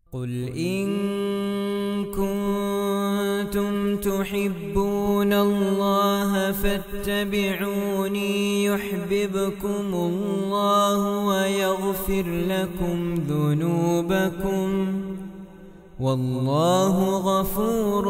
قل إن كنتم تحبون الله فاتبعوني يحببكم الله ويغفر لكم ذنوبكم والله غفور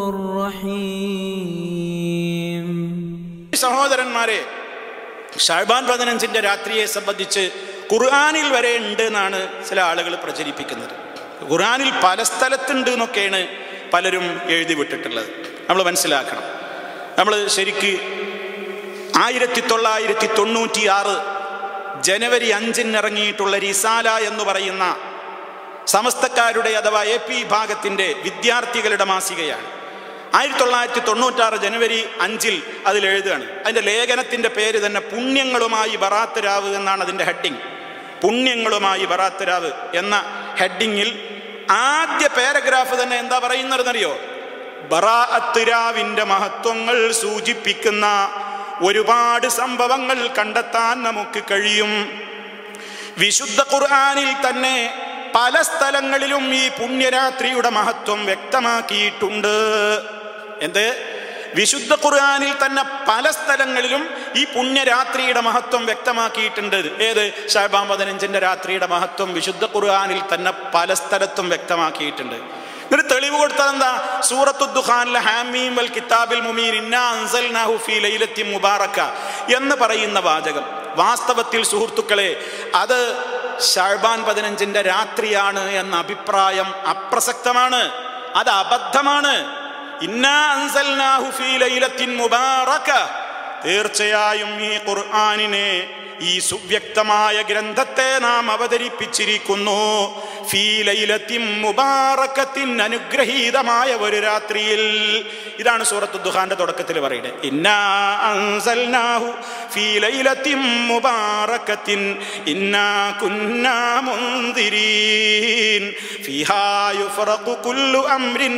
رحيم സഹോദരന്മാരെ ഷാബാൻ പതിനഞ്ചിന്റെ രാത്രിയെ സംബന്ധിച്ച് ഖുർആാനിൽ വരെ ഉണ്ട് എന്നാണ് ചില ആളുകൾ പ്രചരിപ്പിക്കുന്നത് ഖുർആാനിൽ പല സ്ഥലത്തുണ്ട് എന്നൊക്കെയാണ് പലരും എഴുതി വിട്ടിട്ടുള്ളത് നമ്മൾ മനസ്സിലാക്കണം നമ്മൾ ശരിക്ക് ആയിരത്തി തൊള്ളായിരത്തി തൊണ്ണൂറ്റി ആറ് ജനുവരി അഞ്ചിന് ഇറങ്ങിയിട്ടുള്ള റിസാല എന്ന് പറയുന്ന സമസ്തക്കാരുടെ അഥവാ എ പി വിഭാഗത്തിന്റെ വിദ്യാർത്ഥികളുടെ മാസികയാണ് ആയിരത്തി തൊള്ളായിരത്തി തൊണ്ണൂറ്റാറ് ജനുവരി അഞ്ചിൽ അതിൽ എഴുതുകയാണ് അതിന്റെ ലേഖനത്തിന്റെ പേര് തന്നെ പുണ്യങ്ങളുമായി ബറാത്ത് രാവ് എന്നാണ് അതിന്റെ ഹെഡിങ് പുണ്യങ്ങളുമായി ബറാത്ത് രാവ് എന്ന ഹെഡിങ്ങിൽ ആദ്യ പാരഗ്രാഫ് തന്നെ എന്താ പറയുന്നതെന്നറിയോ ബറാഅത്ത് രാവിന്റെ മഹത്വങ്ങൾ സൂചിപ്പിക്കുന്ന ഒരുപാട് സംഭവങ്ങൾ കണ്ടെത്താൻ നമുക്ക് കഴിയും വിശുദ്ധ ഖുർആനിൽ തന്നെ പല സ്ഥലങ്ങളിലും ഈ പുണ്യരാത്രിയുടെ മഹത്വം വ്യക്തമാക്കിയിട്ടുണ്ട് എന്ത് വിശുദ്ധ ഖുർആനിൽ തന്നെ പല സ്ഥലങ്ങളിലും ഈ പുണ്യരാത്രിയുടെ മഹത്വം വ്യക്തമാക്കിയിട്ടുണ്ട് ഏത് ഷാബാം പതിനഞ്ചിന്റെ രാത്രിയുടെ മഹത്വം വിശുദ്ധ ഖുർആനിൽ തന്നെ പല സ്ഥലത്തും വ്യക്തമാക്കിയിട്ടുണ്ട് എന്നിട്ട് തെളിവ് കൊടുത്തത് എന്താ സൂറത്തു ദുഖാനിലെ ഹാമീം വൽ കിതാബിൽ മുമീൻ ഇന്നാ അൻസൽനാഹു ഫീ ലൈലത്തി മുബാറക്ക എന്ന് പറയുന്ന വാചകം വാസ്തവത്തിൽ സുഹൃത്തുക്കളെ അത് ഷാഴ്ബാൻ പതിനഞ്ചിന്റെ രാത്രിയാണ് എന്ന അഭിപ്രായം അപ്രസക്തമാണ് അത് അബദ്ധമാണ് ഇന്നാ അൻസൽനാഹു ഫീ ലൈലത്തിൻ മുബാറക തീർച്ചയായും ഈ ഖുർആനിനെ ഈ സുവ്യക്തമായ ഗ്രന്ഥത്തെ നാം അവതരിപ്പിച്ചിരിക്കുന്നു ഫീലൈലത്തിൻ മുബാറക്കത്തിൻ അനുഗ്രഹീതമായ ഒരു രാത്രിയിൽ ഇതാണ് സൂറത്ത് ദുഹാന്റെ തുടക്കത്തിൽ പറയുന്നത് ഇന്നാ അൻസൽനാഹു ഫീലൈലത്തിൻ മുബാറക്കത്തിൻ ഇന്നാ കുന്നാ മുൻദിരീൻ ഫീഹാ യുഫറഖു കുല്ലു അംരിൻ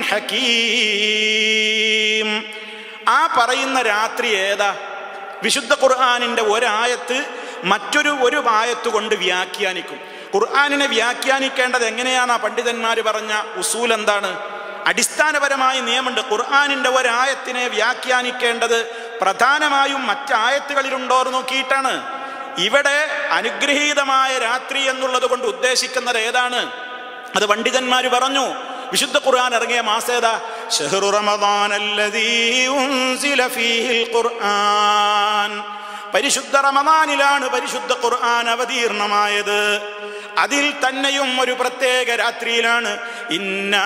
ഹകീം ആ പറയുന്ന രാത്രി ഏതാ വിശുദ്ധ ഖുർആാനിന്റെ ഒരായത്ത് മറ്റൊരു ഒരു ആയത്ത് കൊണ്ട് വ്യാഖ്യാനിക്കും ഖുർആാനിനെ വ്യാഖ്യാനിക്കേണ്ടത് എങ്ങനെയാണ് ആ പണ്ഡിതന്മാർ പറഞ്ഞ ഉസൂൽ എന്താണ് അടിസ്ഥാനപരമായ നിയമമുണ്ട് ഖുർആാനിന്റെ ഒരായത്തിനെ വ്യാഖ്യാനിക്കേണ്ടത് പ്രധാനമായും മറ്റായത്തുകളിലുണ്ടോ എന്ന് നോക്കിയിട്ടാണ് ഇവിടെ അനുഗ്രഹീതമായ രാത്രി എന്നുള്ളത് കൊണ്ട് ഉദ്ദേശിക്കുന്നത് ഏതാണ് അത് പണ്ഡിതന്മാർ പറഞ്ഞു വിശുദ്ധ ഖുർആൻ ഇറങ്ങിയ മാസേതാ ഷഹ്റു റമദാൻ അല്ലദീ ഉൻസില ഫീഹിൽ ഖുർആൻ പരിശുദ്ധ റമദാനിലാണ് പരിശുദ്ധ ഖുർആൻ അവതീർണമായത് അതിൽ തന്നെയും ഒരു പ്രത്യേക രാത്രിയിലാണ് ഇന്നാ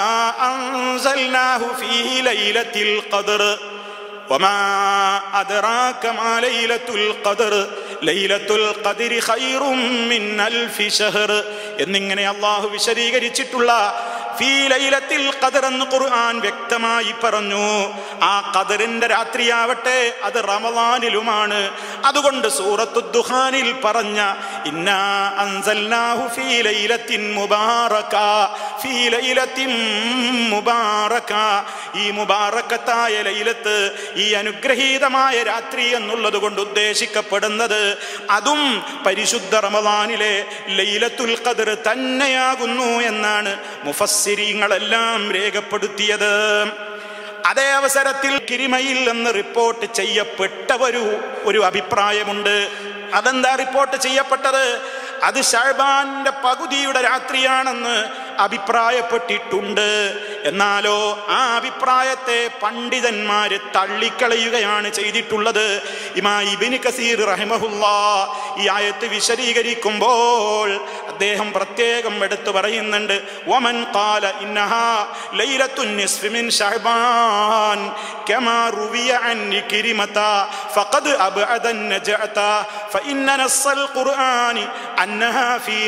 അൻസൽനാഹു ഫീ ലൈലത്തിൽ ഖദർ وما أدراك ما ليلة القدر ليلة القدر خير من ألف شهر എന്നിങ്ങനെ അള്ളാഹു വിശദീകരിച്ചിട്ടുള്ള ഫീ ലൈലത്തിൽ ഖദർ എന്ന് ഖുർആൻ വ്യക്തമായി പറഞ്ഞു ആ ഖദറിന്റെ രാത്രിയാവട്ടെ അത് റമദാനിലുമാണ് അതുകൊണ്ട് സൂറത്തു ദുഹാനിൽ പറഞ്ഞ ഇന്നാ അൻസൽനാഹു ഫീ ലൈലത്തിൻ മുബാറക ഫീ ലൈലത്തിൻ മുബാറക ഈ മുബാറക്കത്തായ ലൈലത്ത് ഈ അനുഗ്രഹീതമായ രാത്രി എന്നുള്ളത് കൊണ്ട് ഉദ്ദേശിക്കപ്പെടുന്നത് അതും പരിശുദ്ധ റമദാനിലെ ലൈലത്തുൽ ഖദർ തന്നെയാകുന്നു എന്നാണ് മുഫസ്സിരിങ്ങളെല്ലാം രേഖപ്പെടുത്തിയത് അതേ അവസരത്തിൽ കിരിമയിൽ നിന്ന് റിപ്പോർട്ട് ചെയ്യപ്പെട്ട ഒരു ഒരു അഭിപ്രായമുണ്ട് അതെന്താ റിപ്പോർട്ട് ചെയ്യപ്പെട്ടത് അത് ഷാബാന്റെ പകുതിയുടെ രാത്രിയാണെന്ന് അഭിപ്രായപ്പെട്ടിട്ടുണ്ട് എന്നാലോ ആ അഭിപ്രായത്തെ പണ്ഡിതന്മാര് തള്ളിക്കളയുകയാണ് ചെയ്തിട്ടുള്ളത് ഇമാ ഇബിന് കസീർ റഹിമഹുല്ല ഈ ആയത്ത് വിശദീകരിക്കുമ്പോൾ അദ്ദേഹം പ്രത്യേകം എടുത്തു പറയുന്നുണ്ട് ഒമൻ കാല ഇന്നഹാ ലൈലത്തുൻ നിസ്ഫി മിൻ ഷഹബാൻ كما روي عن كريمة فقد أبعد النجعة فإن نص القرآن أنها في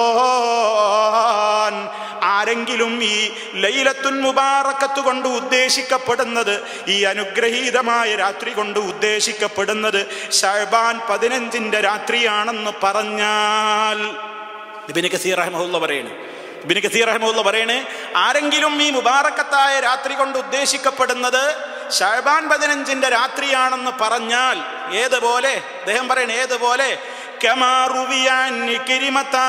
رمضان ആരെങ്കിലും ഈ ലൈലത്തുൻ മുബാറക്കത്ത് കൊണ്ട് ഉദ്ദേശിക്കപ്പെടുന്നത് ഈ അനുഗ്രഹീതമായ രാത്രി കൊണ്ട് ഉദ്ദേശിക്കപ്പെടുന്നത് ഷഹബാൻ പതിനഞ്ചിന്റെ രാത്രിയാണെന്ന് പറഞ്ഞാൽ ഇബിന് കസീർ റഹ്മുള്ള പറയണേ ഇബിന് കസീർ റഹ്മുള്ള പറയണേ ആരെങ്കിലും ഈ മുബാറക്കത്തായ രാത്രി കൊണ്ട് ഉദ്ദേശിക്കപ്പെടുന്നത് ഷഹബാൻ പതിനഞ്ചിന്റെ രാത്രിയാണെന്ന് പറഞ്ഞാൽ ഏതുപോലെ അദ്ദേഹം പറയണ ഏതുപോലെ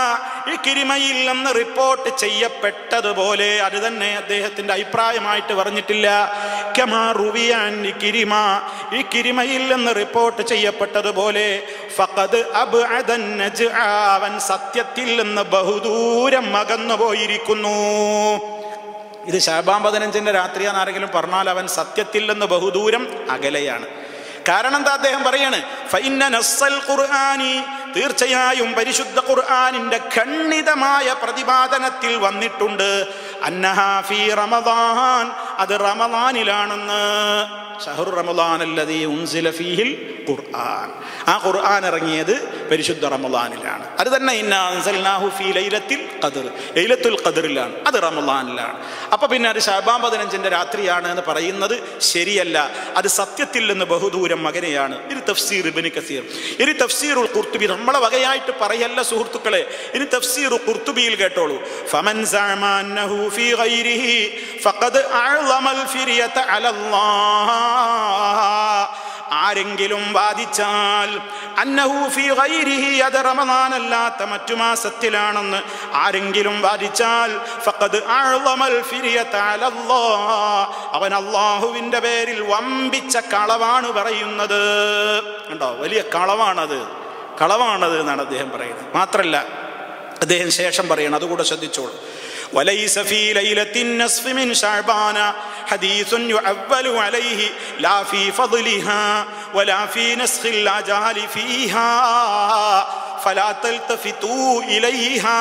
ഇക്കിരിമയിൽ നിന്ന് റിപ്പോർട്ട് ചെയ്യപ്പെട്ടതുപോലെ അത് തന്നെ അദ്ദേഹത്തിന്റെ അഭിപ്രായമായിട്ട് പറഞ്ഞിട്ടില്ല കമാ റുവിയാൻ ഇക്കിരിമ ഇക്കിരിമയിൽ നിന്ന് റിപ്പോർട്ട് ചെയ്യപ്പെട്ടതുപോലെ ഫഖദ് അബ്അദൻ നജ്അ. അവൻ സത്യത്തിൽ നിന്ന് ബഹുദൂരം അകന്നു പോയിരിക്കുന്നു ഇത് ശാബാം പതിനഞ്ചിന്റെ രാത്രിയാന്ന് ആരെങ്കിലും പറഞ്ഞാൽ അവൻ സത്യത്തിൽ നിന്ന് ബഹുദൂരം അകലെയാണ് കാരണം എന്താ അദ്ദേഹം പറയാണ് ഫൈന്ന നസ്സൽ ഖുർആനി തീർച്ചയായും പരിശുദ്ധ ഖുർആനിന്റെ ഖണ്ഡിതമായ പ്രതിപാദനത്തിൽ വന്നിട്ടുണ്ട് അന്നഹാ ഫീ റമദാൻ അത് റമദാനിലാണെന്ന് ഷഹറു റമദാൻ അല്ലതീ ഉൻസില ഫീഹിൽ ഖുർആൻ ആ ഖുർആൻ ഇറങ്ങിയത് പരിശുദ്ധ റമദാനിലാണ് അത് തന്നെ ഇന്നാ അൻസൽനാഹു ഫീ ലൈലത്തിൽ ഖദർ ലൈലത്തുൽ ഖദറിലാണ് അത് റമദാനിലാണ് അപ്പൊ പിന്നെ അത് ഷാബാൻ പതിനഞ്ചിന്റെ രാത്രിയാണ് എന്ന് പറയുന്നത് ശരിയല്ല അത് സത്യത്തിൽ നിന്ന് ബഹുദൂരം മകനെയാണ് ഇത് തഫ്സീർ ഇബ്നു കസീർ ഇനി തഫ്സീറുൽ ഖുർത്തുബി നമ്മളെ വകയായിട്ട് പറയല്ല സുഹൃത്തുക്കളെ ഇനി തഫ്സീർ ഖുർത്തുബിയിൽ കേട്ടോളൂ ഫമൻ സഅമ അന്നഹു ഫീ ഗൈരിഹി ഫഖദ് അഅ്ളമൽ ഫിരിയത അലല്ലാഹ് ആരെങ്കിലും വാദിച്ചാൽ അന്നഹു ഫീ ഗൈരിഹി അത് റമദാനല്ലാത്ത മറ്റു മാസത്തിലാണെന്ന് ആരെങ്കിലും വാദിച്ചാൽ ഫഖദ് അഅ്ളമൽ ഫിരിയത അലല്ലാഹ് അവൻ അള്ളാഹുവിന്റെ പേരിൽ വമ്പിച്ച കളവാണ് പറയുന്നത് കണ്ടോ വലിയ കളവാണത് കളവാണത് എന്നാണ് അദ്ദേഹം പറയുന്നത് മാത്രല്ല അദ്ദേഹം ശേഷം പറയണം അതുകൂടെ ശ്രദ്ധിച്ചോളൂ وليس في ليلة النصف من شعبان حديث يعول عليه لا في فضلها ولا في نسخ الأجال فيها فلا تلتفتوا إليها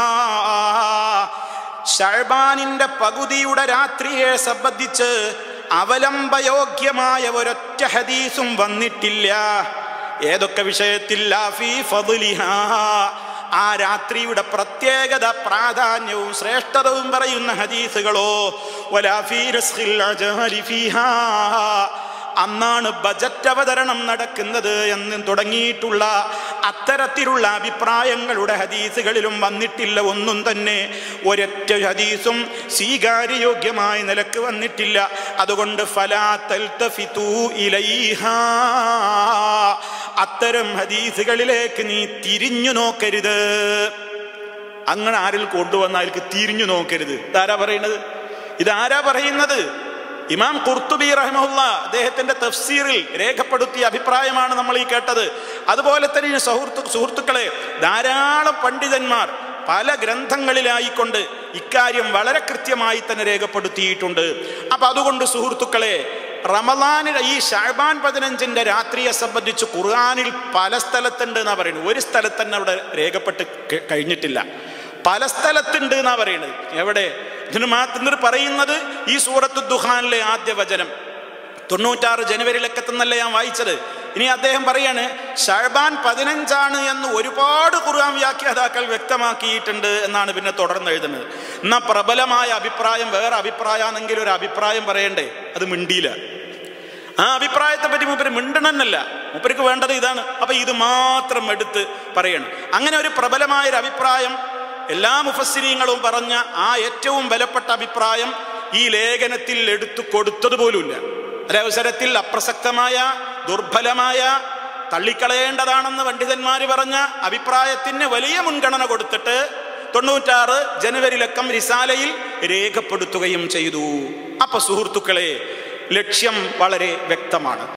ഷഹബാനിന്റെ പകുതിയുടെ രാത്രിയെ സംബന്ധിച്ച് അവലംബയോഗ്യമായ ഒരൊറ്റ ഹദീസും വന്നിട്ടില്ല ഏതൊക്കെ വിഷയത്തിൽ ലാഫി ഫദ്ലിഹാ ആ രാത്രിയുടെ പ്രത്യേകത പ്രാധാന്യവും ശ്രേഷ്ഠതവും പറയുന്ന ഹദീസുകളോ വലാഫി റസ്ഖിൽ അജാലി ഫീഹാ അന്നാണ് ബജറ്റ് അവതരണം നടക്കുന്നത് എന്ന് തുടങ്ങിയിട്ടുള്ള അത്തരത്തിലുള്ള അഭിപ്രായങ്ങളുടെ ഹദീസുകളിലും വന്നിട്ടില്ല ഒന്നും തന്നെ ഒരൊറ്റ ഹദീസും സ്വീകാര്യയോഗ്യമായ നിലക്ക് വന്നിട്ടില്ല അതുകൊണ്ട് ഫലാ തൽതഫിതൂ ഇലൈഹാ അത്തരം ഹദീസുകളിലേക്ക് നീ തിരിഞ്ഞു നോക്കരുത് അങ്ങനെ ആരിൽ കൊണ്ടുവന്ന അയാൾക്ക് തിരിഞ്ഞു നോക്കരുത് ഇതാരാ പറയുന്നത് ഇതാരാ പറയുന്നത് ഇമാം കുർത്തുബി റഹ്മുല്ല അദ്ദേഹത്തിന്റെ തഫ്സീറിൽ രേഖപ്പെടുത്തിയ അഭിപ്രായമാണ് നമ്മൾ ഈ കേട്ടത് അതുപോലെ തന്നെ സുഹൃത്തു സുഹൃത്തുക്കളെ ധാരാളം പണ്ഡിതന്മാർ പല ഗ്രന്ഥങ്ങളിലായിക്കൊണ്ട് ഇക്കാര്യം വളരെ കൃത്യമായി തന്നെ രേഖപ്പെടുത്തിയിട്ടുണ്ട് അപ്പൊ അതുകൊണ്ട് സുഹൃത്തുക്കളെ റമദാനിൽ ഈ ഷാബാൻ പതിനഞ്ചിന്റെ രാത്രിയെ സംബന്ധിച്ച് ഖുർആാനിൽ പല സ്ഥലത്തുണ്ട് എന്നാ പറയുന്നത് ഒരു സ്ഥലത്ത് തന്നെ അവിടെ രേഖപ്പെട്ട് ക- കഴിഞ്ഞിട്ടില്ല പല സ്ഥലത്തുണ്ട് എന്നാ പറയുന്നത് എവിടെ ഇതിന് മാത്രം പറയുന്നത് ഈ സൂറത്ത് ദുഹാനിലെ ആദ്യ വചനം തൊണ്ണൂറ്റാറ് ജനുവരി ലക്കത്തെന്നല്ല ഞാൻ വായിച്ചത് ഇനി അദ്ദേഹം പറയാണ് ഷഹബാൻ പതിനഞ്ചാണ് എന്ന് ഒരുപാട് ഖുർആൻ വ്യാഖ്യാതാക്കൾ വ്യക്തമാക്കിയിട്ടുണ്ട് എന്നാണ് പിന്നെ തുടർന്ന് എഴുതുന്നത് എന്നാ പ്രബലമായ അഭിപ്രായം വേറെ അഭിപ്രായമാണെങ്കിൽ ഒരു അഭിപ്രായം പറയണ്ടേ അത് മിണ്ടിയില്ല ആ അഭിപ്രായത്തെ പറ്റി മൂപ്പര് മിണ്ടണമെന്നല്ല മൂപ്പർക്ക് വേണ്ടത് ഇതാണ് അപ്പൊ ഇത് മാത്രം എടുത്ത് പറയണം അങ്ങനെ ഒരു പ്രബലമായ ഒരു അഭിപ്രായം എല്ലാ മുഫസ്സിരീങ്ങളും പറഞ്ഞ ആ ഏറ്റവും ബലപ്പെട്ട അഭിപ്രായം ഈ ലേഖനത്തിൽ എടുത്തു കൊടുത്തത് പോലുമില്ല ഒരവസരത്തിൽ അപ്രസക്തമായ ദുർബലമായ തള്ളിക്കളയേണ്ടതാണെന്ന് പണ്ഡിതന്മാർ പറഞ്ഞ അഭിപ്രായത്തിന് വലിയ മുൻഗണന കൊടുത്തിട്ട് തൊണ്ണൂറ്റാറ് ജനുവരി ലക്കം റിസാലയിൽ രേഖപ്പെടുത്തുകയും ചെയ്തു അപ്പൊ സുഹൃത്തുക്കളെ ലക്ഷ്യം വളരെ വ്യക്തമാണ്